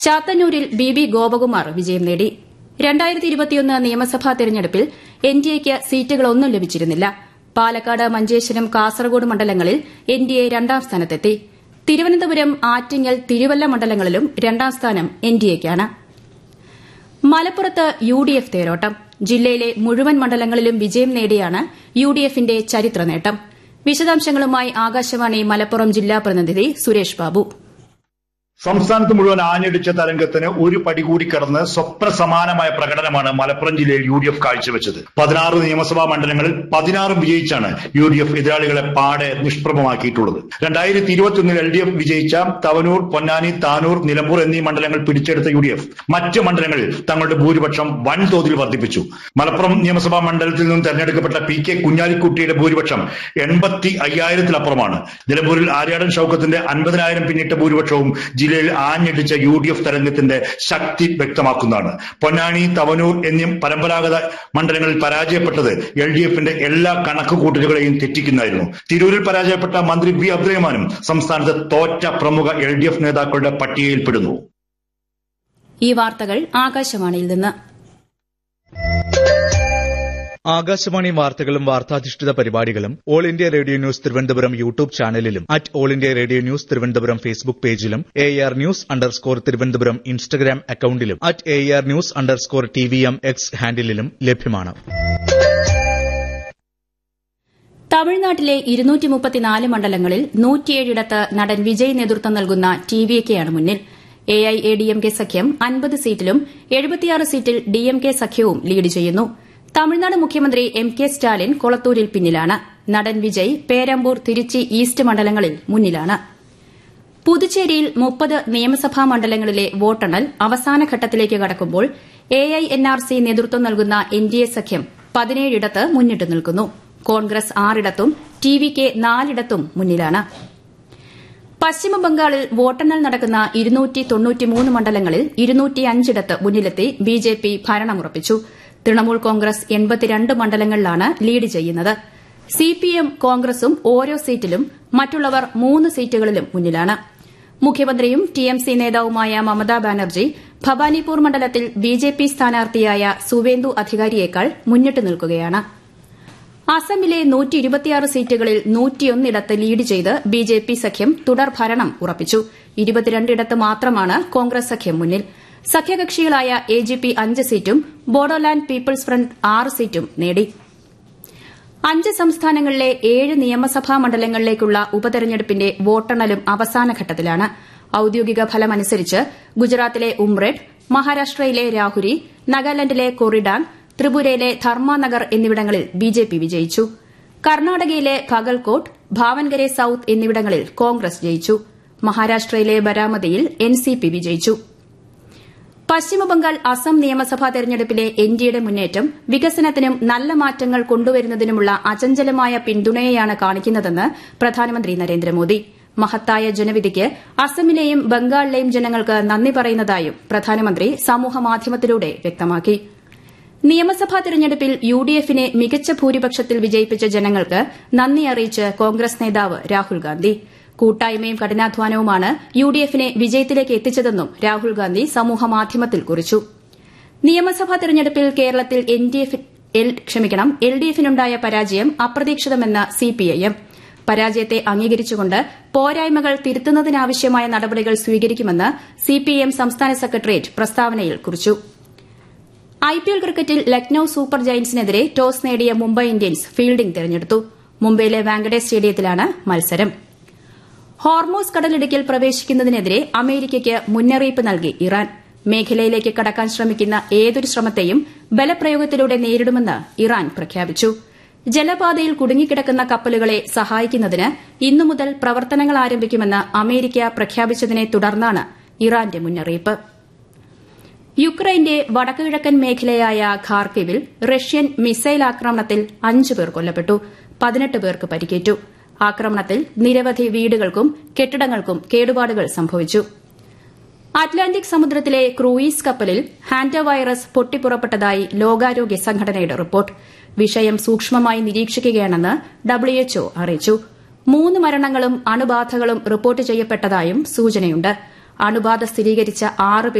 ചാത്തന്നൂരിൽ B B Gopakumar വിജയം നേടി നിയമസഭാ തെരഞ്ഞെടുപ്പിൽ എൻഡിഎയ്ക്ക് സീറ്റുകളൊന്നും ലഭിച്ചിരുന്നില്ല പാലക്കാട് മഞ്ചേശ്വരം കാസർഗോഡ് മണ്ഡലങ്ങളിൽ എൻഡിഎ രണ്ടാം സ്ഥാനത്തെത്തി തിരുവനന്തപുരം ആറ്റിങ്ങൽ തിരുവല്ല മണ്ഡലങ്ങളിലും രണ്ടാം സ്ഥാനം എൻഡിഎയ്ക്കാണ് മലപ്പുറത്ത് യുഡിഎഫ് തേരോട്ടം ജില്ലയിലെ മുഴുവൻ മണ്ഡലങ്ങളിലും വിജയം നേടിയാണ് യുഡിഎഫിന്റെ ചരിത്ര നേട്ടം വിശദാംശങ്ങളുമായി ആകാശവാണി മലപ്പുറം ജില്ലാ പ്രതിനിധി സുരേഷ് ബാബു സംസ്ഥാനത്ത് മുഴുവൻ ആഞ്ഞടിച്ച തരംഗത്തിന് ഒരു പടി കൂടി കടന്ന് സ്വപ്ന സമാനമായ പ്രകടനമാണ് മലപ്പുറം ജില്ലയിൽ യു ഡി എഫ് കാഴ്ചവെച്ചത് പതിനാറ് നിയമസഭാ മണ്ഡലങ്ങളിൽ പതിനാറും വിജയിച്ചാണ് യു ഡി എഫ് എതിരാളികളെ പാടെ നിഷ്പ്രഭമാക്കിയിട്ടുള്ളത് രണ്ടായിരത്തി ഇരുപത്തിയൊന്നിൽ എൽ ഡി എഫ് വിജയിച്ച തവനൂർ പൊന്നാനി താനൂർ നിലമ്പൂർ എന്നീ മണ്ഡലങ്ങൾ പിടിച്ചെടുത്ത യു ഡി എഫ് മറ്റ് മണ്ഡലങ്ങളിൽ തങ്ങളുടെ ഭൂരിപക്ഷം വൻതോതിൽ വർദ്ധിപ്പിച്ചു മലപ്പുറം നിയമസഭാ മണ്ഡലത്തിൽ നിന്നും തെരഞ്ഞെടുക്കപ്പെട്ട പി കെ കുഞ്ഞാലിക്കുട്ടിയുടെ ഭൂരിപക്ഷം എൺപത്തി അയ്യായിരത്തിലപ്പുറമാണ് നിലമ്പൂരിൽ ആര്യാടൻ ഷൌക്കത്തിന്റെ അൻപതിനായിരം പിന്നിട്ട ഭൂരിപക്ഷവും ജില്ലയിൽ ആഞ്ഞടിച്ച യു ഡി എഫ് തരംഗത്തിന്റെ ശക്തി വ്യക്തമാക്കുന്നതാണ് പൊന്നാനി തവനൂർ എന്നീ പരമ്പരാഗത മണ്ഡലങ്ങളിൽ പരാജയപ്പെട്ടത് എൽ ഡി എഫിന്റെ എല്ലാ കണക്കുകൂട്ടലുകളെയും തെറ്റിക്കുന്നതായിരുന്നു തിരൂരിൽ പരാജയപ്പെട്ട മന്ത്രി വി അബ്ദുറഹ്മാനും സംസ്ഥാനത്ത് തോറ്റ പ്രമുഖ എൽ ഡി എഫ് നേതാക്കളുടെ പട്ടികയിൽപ്പെടുന്നു ഈ വാർത്തകൾ ആകാശവാണിയിൽ നിന്ന് ആകാശവാണി വാർത്തകളും വാർത്താധിഷ്ഠിത പരിപാടികളും all India radio news Thiruvananthapuram YouTube ചാനലിലും at all India radio news Thiruvananthapuram Facebook പേജിലും A R news underscore Thiruvananthapuram Instagram അക്കൌണ്ടിലും at A R news underscore T V M X ഹാൻഡിലും ലഭ്യമാണ് തമിഴ്നാട്ടിലെ മണ്ഡലങ്ങളിൽ നൂറ്റിയേഴിടത്ത് നടൻ വിജയ് നേതൃത്വം നൽകുന്ന ടിവിഎക്കെയാണ് മുന്നിൽ എഐഎഡിഎംകെ സഖ്യം അൻപത് സീറ്റിലും എഴുപത്തിയാറ് സീറ്റിൽ ഡിഎംകെ സഖ്യവും ലീഡ് ചെയ്യുന്നു തമിഴ്നാട് മുഖ്യമന്ത്രി എം കെ സ്റ്റാലിൻ കൊളത്തൂരിൽ പിന്നിലാണ് നടൻ വിജയ് പേരമ്പൂർ തിരുച്ചി ഈസ്റ്റ് മണ്ഡലങ്ങളിൽ മുന്നിലാണ് പുതുച്ചേരിയിൽ മുപ്പത് നിയമസഭാ മണ്ഡലങ്ങളിലെ വോട്ടെണ്ണൽ അവസാന ഘട്ടത്തിലേക്ക് കടക്കുമ്പോൾ എഐഎൻആർസി നേതൃത്വം നൽകുന്ന എൻഡിഎ സഖ്യം പതിനേഴിടത്ത് മുന്നിട്ട് നിൽക്കുന്നു കോൺഗ്രസ് ആറിടത്തും ടിവികെ നാലിടത്തും മുന്നിലാണ് പശ്ചിമബംഗാളിൽ വോട്ടെണ്ണൽ നടക്കുന്ന മണ്ഡലങ്ങളിൽ ഇരുന്നൂറ്റിയഞ്ചിടത്ത് മുന്നിലെത്തി ബിജെപി ഭരണമുറപ്പിച്ചു തൃണമൂൽ കോൺഗ്രസ് എൺപത്തിരണ്ട് മണ്ഡലങ്ങളിലാണ് ലീഡ് ചെയ്യുന്നത് സിപിഎം കോൺഗ്രസും ഓരോ സീറ്റിലും മറ്റുള്ളവർ മൂന്ന് സീറ്റുകളിലും മുന്നിലാണ് മുഖ്യമന്ത്രിയും ടിഎംസി നേതാവുമായ മമതാ ബാനർജി ഭവാനിപൂർ മണ്ഡലത്തിൽ ബിജെപി സ്ഥാനാർത്ഥിയായ സുവേന്ദു അധികാരിയേക്കാൾ മുന്നിട്ട് നിൽക്കുകയാണ് അസമിലെ സീറ്റുകളിൽ നൂറ്റിയൊന്നിടത്ത് ലീഡ് ചെയ്ത് ബിജെപി സഖ്യം തുടർഭരണം ഉറപ്പിച്ചു ഇരുപത്തിരണ്ടിടത്ത് മാത്രമാണ് കോൺഗ്രസ് സഖ്യം മുന്നിൽ സഖ്യകക്ഷികളായ എജിപി അഞ്ച് സീറ്റും ബോഡോലാൻഡ് പീപ്പിൾസ് ഫ്രണ്ട് ആറ് സീറ്റും നേടി അഞ്ച് സംസ്ഥാനങ്ങളിലെ ഏഴ് നിയമസഭാ മണ്ഡലങ്ങളിലേക്കുള്ള ഉപതെരഞ്ഞെടുപ്പിന്റെ വോട്ടെണ്ണലും അവസാനഘട്ടത്തിലാണ് ഔദ്യോഗിക ഫലമനുസരിച്ച് ഗുജറാത്തിലെ ഉംറെഡ് മഹാരാഷ്ട്രയിലെ രാഹുരി നാഗാലാൻഡിലെ കൊറിഡാൻ ത്രിപുരയിലെ ധർമാനഗർ എന്നിവിടങ്ങളിൽ ബിജെപി വിജയിച്ചു കർണാടകയിലെ ഭഗൽകോട്ട് ഭാവൻഗരെ സൌത്ത് എന്നിവിടങ്ങളിൽ കോൺഗ്രസ് ജയിച്ചു മഹാരാഷ്ട്രയിലെ ബരാമതിയിൽ എൻസിപി വിജയിച്ചു പശ്ചിമബംഗാൾ അസം നിയമസഭാ തെരഞ്ഞെടുപ്പിലെ എൻഡിയുടെ മുന്നേറ്റം വികസനത്തിനും നല്ല മാറ്റങ്ങൾ കൊണ്ടുവരുന്നതിനുമുള്ള അചഞ്ചലമായ പിന്തുണയെയാണ് കാണിക്കുന്നതെന്ന് പ്രധാനമന്ത്രി നരേന്ദ്രമോദി മഹത്തായ ജനവിധിക്ക് അസമിലെയും ബംഗാളിലെയും ജനങ്ങൾക്ക് നന്ദി പറയുന്നതായും പ്രധാനമന്ത്രി സമൂഹമാധ്യമത്തിലൂടെ വ്യക്തമാക്കി നിയമസഭാ തെരഞ്ഞെടുപ്പിൽ യുഡിഎഫിനെ മികച്ച ഭൂരിപക്ഷത്തിൽ വിജയിപ്പിച്ച ജനങ്ങൾക്ക് നന്ദി അറിയിച്ച് കോൺഗ്രസ് നേതാവ് രാഹുൽ ഗാന്ധി കൂട്ടായ്മയും കഠിനാധ്വാനവുമാണ് യുഡിഎഫിനെ വിജയത്തിലേക്ക് എത്തിച്ചതെന്നും രാഹുൽ ഗാന്ധി സമൂഹമാധ്യമത്തിൽ കുറിച്ചു നിയമസഭാ തെരഞ്ഞെടുപ്പിൽ കേരളത്തിൽ എൽഡിഎഫിനുണ്ടായ പരാജയം അപ്രതീക്ഷിതമെന്ന് സിപിഐഎം പരാജയത്തെ അംഗീകരിച്ചുകൊണ്ട് പോരായ്മകൾ തിരുത്തുന്നതിനാവശ്യമായ നടപടികൾ സ്വീകരിക്കുമെന്ന് സിപിഐഎം സംസ്ഥാന സെക്രട്ടേറിയറ്റ് പ്രസ്താവനയിൽ കുറിച്ചു ഐപിഎൽ ക്രിക്കറ്റിൽ ലക്നൌ സൂപ്പർ ജയന്റ്സിനെതിരെ ടോസ് നേടിയ മുംബൈ ഇന്ത്യൻസ് ഫീൽഡിംഗ് തെരഞ്ഞെടുത്തു മുംബൈയിലെ വാങ്കഡേ സ്റ്റേഡിയത്തിലാണ് മത്സരം ഹോർമോസ് കടലിടുക്കിൽ പ്രവേശിക്കുന്നതിനെതിരെ അമേരിക്കയ്ക്ക് മുന്നറിയിപ്പ് നൽകി ഇറാൻ മേഖലയിലേക്ക് കടക്കാൻ ശ്രമിക്കുന്ന ഏതൊരു ശ്രമത്തെയും ബലപ്രയോഗത്തിലൂടെ നേരിടുമെന്ന് ഇറാൻ പ്രഖ്യാപിച്ചു ജലപാതയിൽ കുടുങ്ങിക്കിടക്കുന്ന കപ്പലുകളെ സഹായിക്കുന്നതിന് ഇന്നു മുതൽ പ്രവർത്തനങ്ങൾ ആരംഭിക്കുമെന്ന് അമേരിക്ക പ്രഖ്യാപിച്ചതിനെ തുടർന്നാണ് ഇറാന്റെ മുന്നറിയിപ്പ് യുക്രൈന്റെ വടക്കുകിഴക്കൻ മേഖലയായ ഖാർക്കിവിൽ റഷ്യൻ മിസൈൽ ആക്രമണത്തിൽ അഞ്ചു പേർ കൊല്ലപ്പെട്ടു പതിനെട്ട് പേർക്ക് പരിക്കേറ്റു ആക്രമണത്തിൽ നിരവധി വീടുകൾക്കും കെട്ടിടങ്ങൾക്കും കേടുപാടുകൾ സംഭവിച്ചു അറ്റ്ലാന്റിക് സമുദ്രത്തിലെ ക്രൂയിസ് കപ്പലിൽ ഹാൻഡ വൈറസ് പൊട്ടിപ്പുറപ്പെട്ടതായി ലോകാരോഗ്യ സംഘടനയുടെ റിപ്പോർട്ട് വിഷയം സൂക്ഷ്മമായി നിരീക്ഷിക്കുകയാണെന്ന് ഡബ്ല്യുഎച്ച്ഒ അറിയിച്ചു മൂന്ന് മരണങ്ങളും അണുബാധകളും റിപ്പോർട്ട് ചെയ്യപ്പെട്ടതായും സൂചനയുണ്ട് അണുബാധ സ്ഥിരീകരിച്ച ആറ്